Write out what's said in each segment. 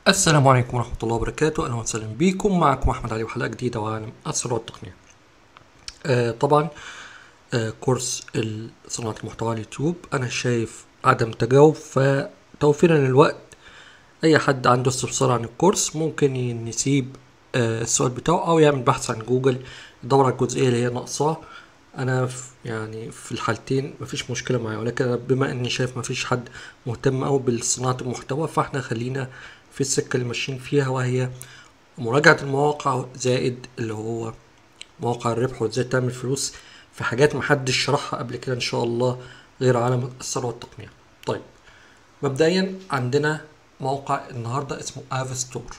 السلام عليكم ورحمة الله وبركاته أهلا وسهلا بكم معكم أحمد علي وحلقة جديدة وعالم الثروة والتقنية آه طبعا آه كورس ال- صناعة المحتوى على اليوتيوب أنا شايف عدم تجاوب فتوفيرا للوقت أي حد عنده استفسار عن الكورس ممكن ي- يسيب آه السؤال بتاعه أو يعمل بحث عن جوجل يدور على الجزئية اللي هي ناقصاه أنا في يعني في الحالتين مفيش مشكلة معايا ولكن أنا بما إني شايف مفيش حد مهتم أوي بصناعة المحتوى فاحنا خلينا في السكة اللي ماشيين فيها وهي مراجعة المواقع زائد اللي هو مواقع الربح وازاي تعمل فلوس في حاجات محدش شرحها قبل كده ان شاء الله غير عالم الثروة والتقنية طيب مبدئيا عندنا موقع النهاردة اسمه افستور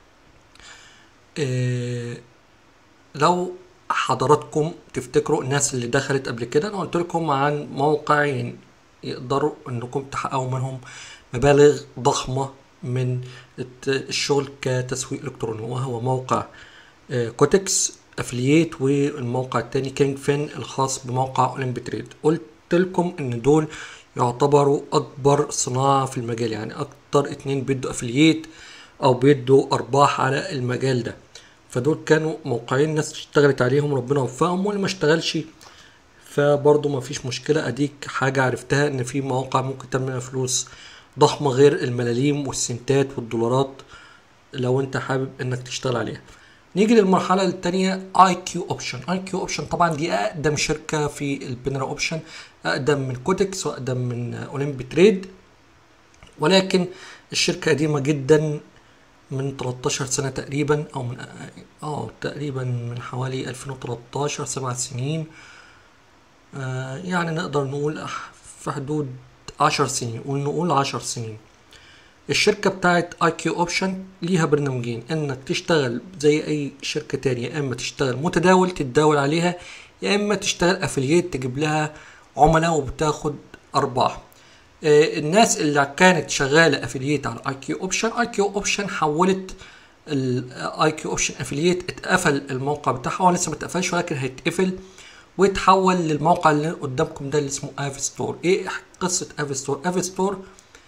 إيه لو حضراتكم تفتكروا الناس اللي دخلت قبل كده انا قلت لكم عن موقعين يقدروا انكم تحققوا منهم مبالغ ضخمة من الت- الشغل كتسويق الكتروني وهو موقع آه، كوتكس افلييت والموقع التاني كينج فين الخاص بموقع اولمبي تريد قلت لكم ان دول يعتبروا اكبر صناعة في المجال يعني اكتر اتنين بيدوا افلييت او بيدوا ارباح على المجال ده فدول كانوا موقعين ناس اشتغلت عليهم ربنا وفقهم واللي ما اشتغلش فبرضه ما فيش مشكلة اديك حاجة عرفتها ان في مواقع ممكن تعمل منها فلوس ضخمة غير الملاليم والسنتات والدولارات لو انت حابب انك تشتغل عليها نيجي للمرحلة التانية اي كيو اوبشن اي كيو اوبشن طبعا دي اقدم شركة في البنرا اوبشن اقدم من كوتكس واقدم من اولمبي تريد ولكن الشركة قديمة جدا من 13 سنة تقريبا او من اه تقريبا من حوالي 2013 سبع سنين آه يعني نقدر نقول أح- في حدود 10 سنين قول نقول 10 سنين الشركة بتاعت اي كيو اوبشن ليها برنامجين انك تشتغل زي اي شركة تانية يا اما تشتغل متداول تتداول عليها يا اما تشتغل افلييت تجيب لها عملاء وبتاخد ارباح آه، الناس اللي كانت شغالة افلييت على اي كيو اوبشن اي كيو اوبشن حولت الاي كيو اوبشن افلييت اتقفل الموقع بتاعها هو لسه ما اتقفلش ولكن هيتقفل ويتحول للموقع اللي قدامكم ده اللي اسمه اف ستور ايه قصة اف ستور اف ستور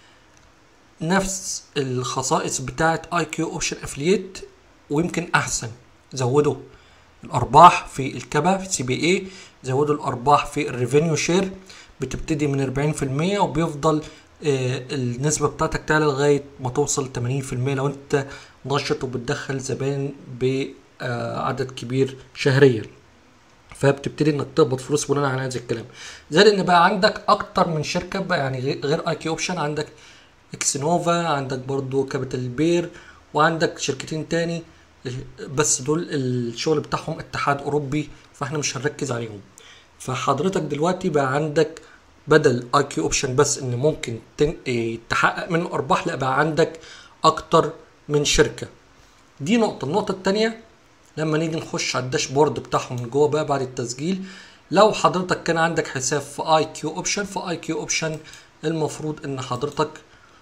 نفس الخصائص بتاعت اي كيو اوبشن افلييت ويمكن احسن زودوا الارباح في الكبا في سي بي اي زودوا الارباح في الريفينيو شير بتبتدي من 40% وبيفضل آه، النسبة بتاعتك تعلى لغاية ما توصل 80% لو انت نشط وبتدخل زبائن بعدد كبير شهريا فبتبتدي انك تقبض فلوس بناء على هذا الكلام زائد ان بقى عندك اكتر من شركه بقى يعني غير- غير اي كيو اوبشن عندك اكسنوفا عندك برضو كابيتال بير وعندك شركتين تاني بس دول الشغل بتاعهم اتحاد اوروبي فاحنا مش هنركز عليهم فحضرتك دلوقتي بقى عندك بدل اي كيو اوبشن بس ان ممكن تن- إيه، تحقق منه ارباح لا بقى عندك اكتر من شركه دي نقطه النقطه التانيه لما نيجي نخش على الداشبورد بتاعهم من جوه بقى بعد التسجيل لو حضرتك كان عندك حساب في اي كيو اوبشن في اي كيو اوبشن المفروض ان حضرتك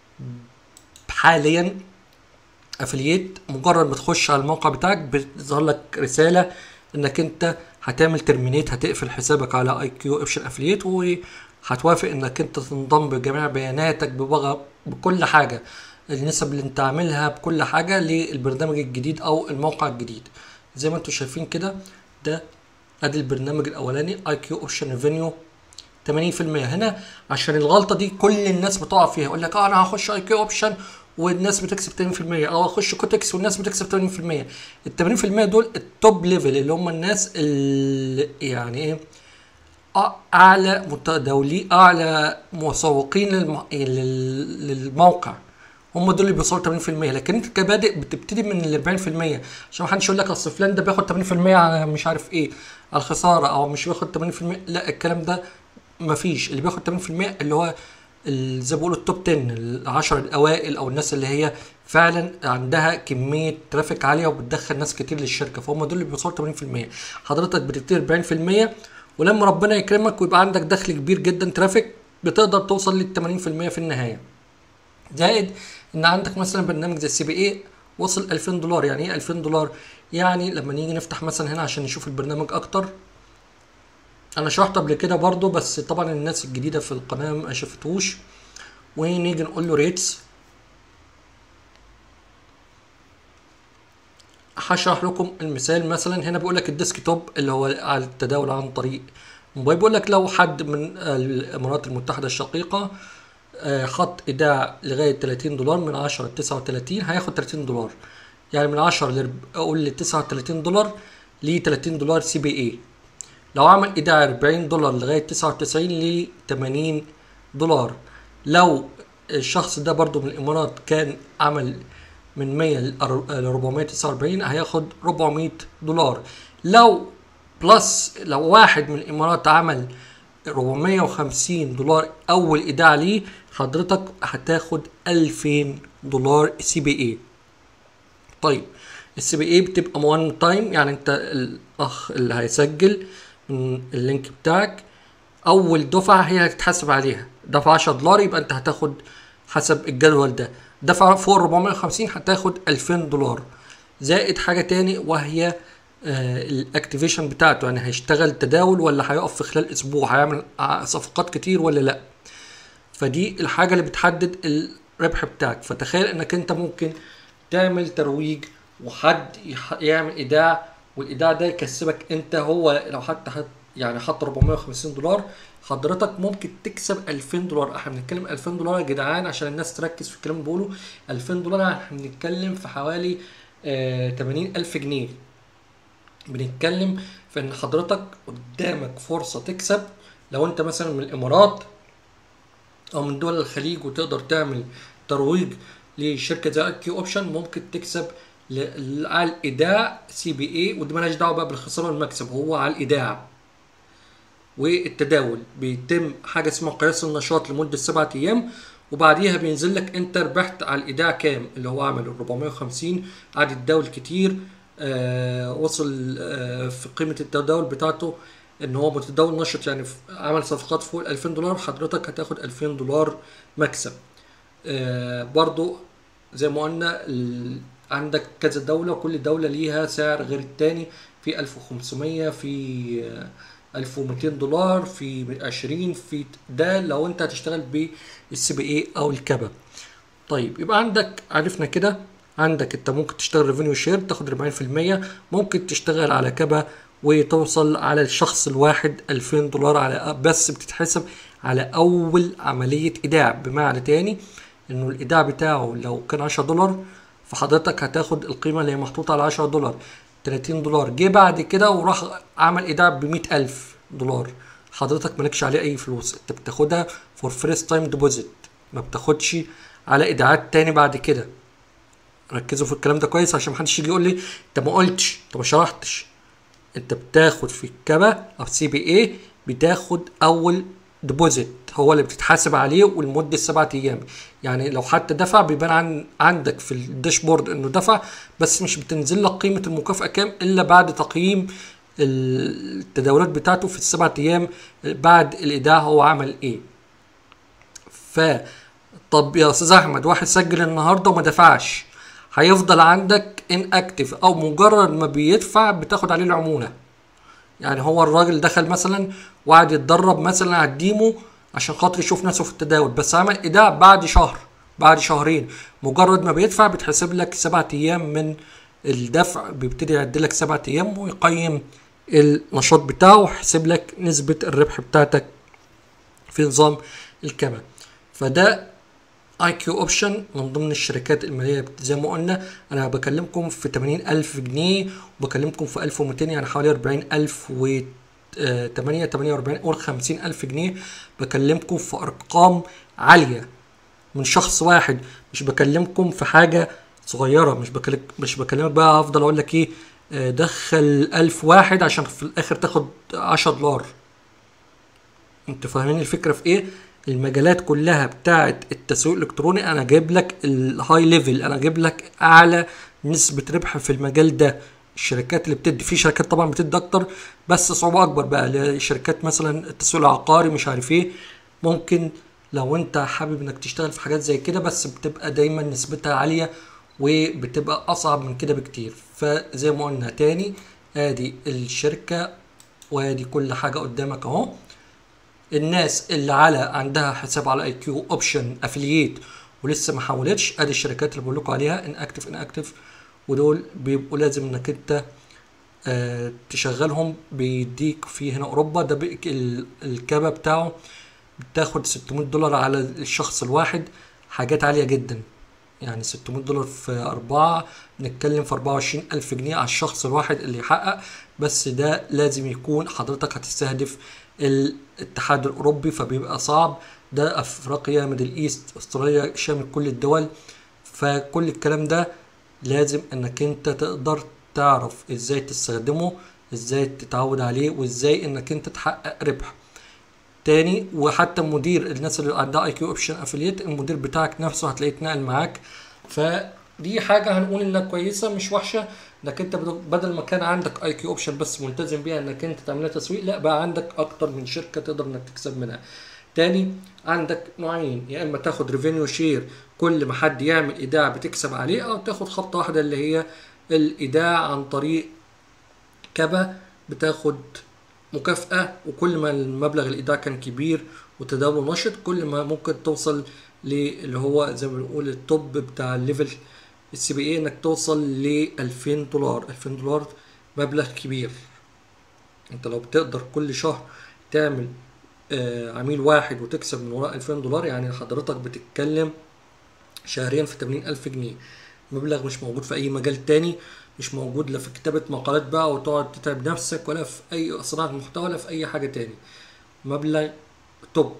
حاليا افلييت مجرد ما تخش على الموقع بتاعك بيظهر لك رساله انك انت هتعمل ترمينيت هتقفل حسابك على اي كيو اوبشن افلييت وهتوافق انك انت تنضم بجميع بياناتك ببغى بكل حاجه النسب اللي انت عاملها بكل حاجه للبرنامج الجديد او الموقع الجديد زي ما انتم شايفين كده ده ادي البرنامج الاولاني اي كيو اوبشن ريفينيو 80% هنا عشان الغلطه دي كل الناس بتقع فيها يقول لك اه انا هخش اي كيو اوبشن والناس بتكسب 80% او اخش كوتكس والناس بتكسب 80% ال 80% دول التوب ليفل اللي هم الناس اللي يعني ايه أ- اعلى متداولين اعلى مسوقين للم... لل- للموقع هم دول اللي بيوصلوا 80% لكن انت كبادئ بتبتدي من ال 40% عشان ما حدش يقول لك اصل فلان ده بياخد 80% على مش عارف ايه على الخساره او مش بياخد 80% لا الكلام ده مفيش اللي بياخد 80% اللي هو ال- زي ما بيقولوا التوب 10 العشر الاوائل او الناس اللي هي فعلا عندها كميه ترافيك عاليه وبتدخل ناس كتير للشركه فهم دول اللي بيوصلوا 80% حضرتك بتبتدي 40% ولما ربنا يكرمك ويبقى عندك دخل كبير جدا ترافيك بتقدر توصل لل 80% في النهايه زائد ان عندك مثلا برنامج زي السي بي اي وصل 2000 دولار يعني ايه 2000 دولار يعني لما نيجي نفتح مثلا هنا عشان نشوف البرنامج اكتر انا شرحت قبل كده برضو بس طبعا الناس الجديده في القناه ما شافتوش ونيجي نقول له ريتس هشرح لكم المثال مثلا هنا بيقول لك الديسك توب اللي هو على التداول عن طريق موبايل بيقول لك لو حد من الامارات المتحده الشقيقه آه، حط ايداع لغايه 30 دولار من 10 ل 39 هياخد 30 دولار يعني من 10 ل اقول ل 39 دولار ل 30 دولار سي بي اي لو عمل ايداع 40 دولار لغايه 99 ل 80 دولار لو الشخص ده برضو من الامارات كان عمل من 100 ل 449 هياخد 400 دولار لو بلس لو واحد من الامارات عمل 450 دولار اول ايداع ليه حضرتك هتاخد 2000 دولار سي بي اي طيب السي بي اي بتبقى وان تايم يعني انت الاخ اللي هيسجل من اللينك بتاعك اول دفعه هي هتتحاسب عليها دفع 10 دولار يبقى انت هتاخد حسب الجدول ده دفع فوق 450 هتاخد 2000 دولار زائد حاجه تاني وهي آه الاكتيفيشن بتاعته يعني هيشتغل تداول ولا هيقف في خلال اسبوع هيعمل صفقات كتير ولا لا فدي الحاجه اللي بتحدد الربح بتاعك فتخيل انك انت ممكن تعمل ترويج وحد يعمل ايداع والايداع ده يكسبك انت هو لو حتى حط يعني حط 450 دولار حضرتك ممكن تكسب 2000 دولار احنا بنتكلم 2000 دولار يا جدعان عشان الناس تركز في الكلام اللي بقوله 2000 دولار احنا بنتكلم في حوالي آه 80000 جنيه بنتكلم في ان حضرتك قدامك فرصة تكسب لو انت مثلا من الامارات او من دول الخليج وتقدر تعمل ترويج لشركة زي كيو اوبشن ممكن تكسب على الايداع سي بي اي ودي مالهاش دعوه بقى بالخساره والمكسب هو على الايداع والتداول بيتم حاجه اسمها قياس النشاط لمده سبعة ايام وبعديها بينزل لك انت ربحت على الايداع كام اللي هو عمل 450 قعد يتداول كتير آه وصل آه في قيمه التداول بتاعته ان هو متداول نشط يعني عمل صفقات فوق ال 2000 دولار حضرتك هتاخد 2000 دولار مكسب آه برضو زي ما قلنا عندك كذا دولة وكل دولة ليها سعر غير التاني في 1500 في 1200 دولار في 20 في ده لو انت هتشتغل بالسي بي اي او الكبا طيب يبقى عندك عرفنا كده عندك انت ممكن تشتغل ريفينيو شير تاخد 40% ممكن تشتغل على كبا وتوصل على الشخص الواحد 2000 دولار على بس بتتحسب على اول عملية ايداع بمعنى تاني انه الايداع بتاعه لو كان 10 دولار فحضرتك هتاخد القيمة اللي هي محطوطة على 10 دولار 30 دولار جه بعد كده وراح عمل ايداع ب 100000 دولار حضرتك مالكش عليه اي فلوس انت بتاخدها فور فيرست تايم ديبوزيت ما بتاخدش على ايداعات تاني بعد كده ركزوا في الكلام ده كويس عشان محدش يجي يقول لي انت ما قلتش انت ما شرحتش انت بتاخد في الكبا او سي بي اي بتاخد اول ديبوزيت هو اللي بتتحاسب عليه ولمده سبعة ايام يعني لو حتى دفع بيبان عن عندك في الداشبورد انه دفع بس مش بتنزل لك قيمه المكافاه كام الا بعد تقييم التداولات بتاعته في السبعة ايام بعد الايداع هو عمل ايه ف طب يا استاذ احمد واحد سجل النهارده وما دفعش هيفضل عندك ان اكتف او مجرد ما بيدفع بتاخد عليه العموله يعني هو الراجل دخل مثلا وقعد يتدرب مثلا على الديمو عشان خاطر يشوف نفسه في التداول بس عمل ايداع بعد شهر بعد شهرين مجرد ما بيدفع بتحسب لك سبعة ايام من الدفع بيبتدي يعد لك سبعة ايام ويقيم النشاط بتاعه ويحسب لك نسبة الربح بتاعتك في نظام الكما فده اي كيو اوبشن من ضمن الشركات الماليه زي ما قلنا انا بكلمكم في 80 الف جنيه وبكلمكم في 1200 يعني حوالي 40 الف و 8 48 قول 50 الف جنيه بكلمكم في ارقام عاليه من شخص واحد مش بكلمكم في حاجه صغيره مش بكلم مش بكلمك بقى افضل اقول لك ايه دخل ألف واحد عشان في الاخر تاخد 10 دولار انتوا فاهمين الفكره في ايه المجالات كلها بتاعه التسويق الالكتروني انا جايب لك الهاي ليفل انا جايب لك اعلى نسبه ربح في المجال ده الشركات اللي بتدي في شركات طبعا بتدي اكتر بس صعوبه اكبر بقى شركات مثلا التسويق العقاري مش عارف ايه ممكن لو انت حابب انك تشتغل في حاجات زي كده بس بتبقى دايما نسبتها عاليه وبتبقى اصعب من كده بكتير فزي ما قلنا تاني ادي الشركه وادي كل حاجه قدامك اهو الناس اللي على عندها حساب على اي كيو اوبشن افلييت ولسه ما حولتش ادي الشركات اللي بقول لكم عليها ان اكتف ان اكتف ودول بيبقوا لازم انك انت آه تشغلهم بيديك في هنا اوروبا ده بيك ال- الكابا بتاعه بتاخد 600 دولار على الشخص الواحد حاجات عالية جدا يعني 600 دولار في أربعة بنتكلم في 24 ألف جنيه على الشخص الواحد اللي يحقق بس ده لازم يكون حضرتك هتستهدف الاتحاد الأوروبي فبيبقى صعب ده أفريقيا ميدل إيست أستراليا شامل كل الدول فكل الكلام ده لازم انك انت تقدر تعرف ازاي تستخدمه ازاي تتعود عليه وازاي انك انت تحقق ربح تاني وحتى مدير الناس اللي عندها اي كيو اوبشن افiliate المدير بتاعك نفسه هتلاقيه اتنقل معاك فدي حاجه هنقول انها كويسه مش وحشه انك انت بدل- بدل ما كان عندك اي كيو اوبشن بس ملتزم بيها انك انت تعملها تسويق لا بقى عندك اكتر من شركه تقدر انك تكسب منها تاني عندك نوعين يا اما تاخد ريفينيو شير كل ما حد يعمل ايداع بتكسب عليه او تاخد خطه واحده اللي هي الايداع عن طريق كبا بتاخد مكافأة وكل ما المبلغ الإيداع كان كبير وتداوله نشط كل ما ممكن توصل اللي هو زي ما بنقول التوب بتاع الليفل السي بي اي انك توصل ل 2000 دولار 2000 دولار مبلغ كبير انت لو بتقدر كل شهر تعمل آه، عميل واحد وتكسب من وراء 2000 دولار يعني حضرتك بتتكلم شهريا في 80 ألف جنيه مبلغ مش موجود في أي مجال تاني مش موجود لا في كتابة مقالات بقى وتقعد تتعب نفسك ولا في أي صناعة محتوى ولا في أي حاجة تاني مبلغ توب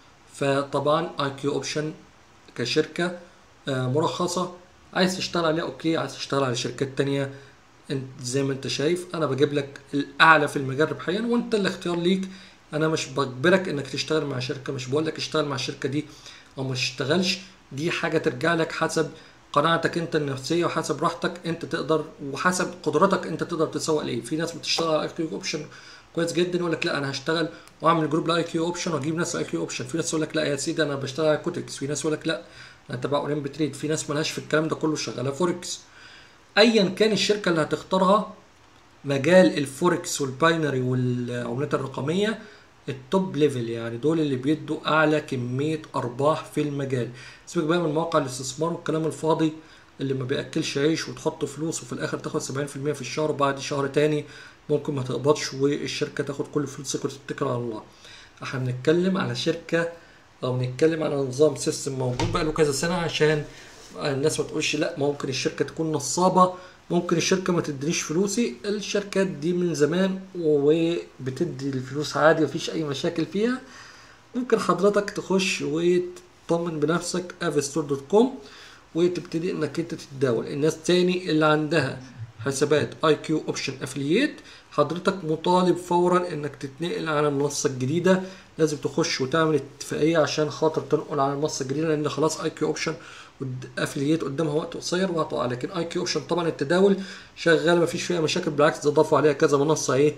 فطبعا اي كيو اوبشن كشركة آه، مرخصة عايز تشتغل عليها اوكي عايز تشتغل على شركات تانية انت زي ما انت شايف انا بجيب لك الاعلى في المجال ربحيا وانت الاختيار ليك انا مش بجبرك انك تشتغل مع شركه مش بقول لك اشتغل مع الشركه دي او ما تشتغلش دي حاجه ترجع لك حسب قناعتك انت النفسيه وحسب راحتك انت تقدر وحسب قدراتك انت تقدر تسوق ليه في ناس بتشتغل على اي كيو اوبشن كويس جدا يقول لك لا انا هشتغل واعمل جروب لاي كيو اوبشن واجيب ناس اي كيو اوبشن في ناس يقول لك لا يا سيدي انا بشتغل على كوتكس في ناس يقول لك لا انا تبع اولمبي تريد في ناس مالهاش في الكلام ده كله شغاله فوركس ايا كان الشركه اللي هتختارها مجال الفوركس والباينري والعملات الرقميه التوب ليفل يعني دول اللي بيدوا اعلى كميه ارباح في المجال سيبك بقى من مواقع الاستثمار والكلام الفاضي اللي ما بياكلش عيش وتحط فلوس وفي الاخر تاخد 70% في الشهر وبعد شهر تاني ممكن ما تقبضش والشركه تاخد كل فلوسك وتتكل على الله احنا بنتكلم على شركه او بنتكلم على نظام سيستم موجود بقى له كذا سنه عشان الناس ما تقولش لا ممكن الشركه تكون نصابه ممكن الشركه ما تدينيش فلوسي الشركات دي من زمان وبتدي الفلوس عادي مفيش اي مشاكل فيها ممكن حضرتك تخش وتطمن بنفسك افستور دوت كوم وتبتدي انك انت تتداول الناس تاني اللي عندها حسابات اي كيو اوبشن افلييت حضرتك مطالب فورا انك تتنقل على المنصه الجديده لازم تخش وتعمل اتفاقيه عشان خاطر تنقل على المنصه الجديده لان خلاص اي كيو اوبشن افلييت قدامها وقت قصير وهتقع لكن اي كيو اوبشن طبعا التداول شغال مفيش فيها مشاكل بالعكس ده ضافوا عليها كذا منصه ايه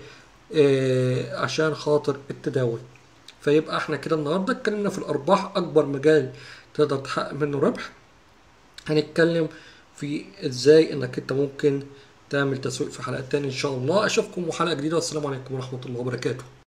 آه عشان خاطر التداول فيبقى احنا كده النهارده اتكلمنا في الارباح اكبر مجال تقدر تحقق منه ربح هنتكلم في ازاي انك انت ممكن تعمل تسويق في حلقات تاني ان شاء الله اشوفكم وحلقه جديده والسلام عليكم ورحمه الله وبركاته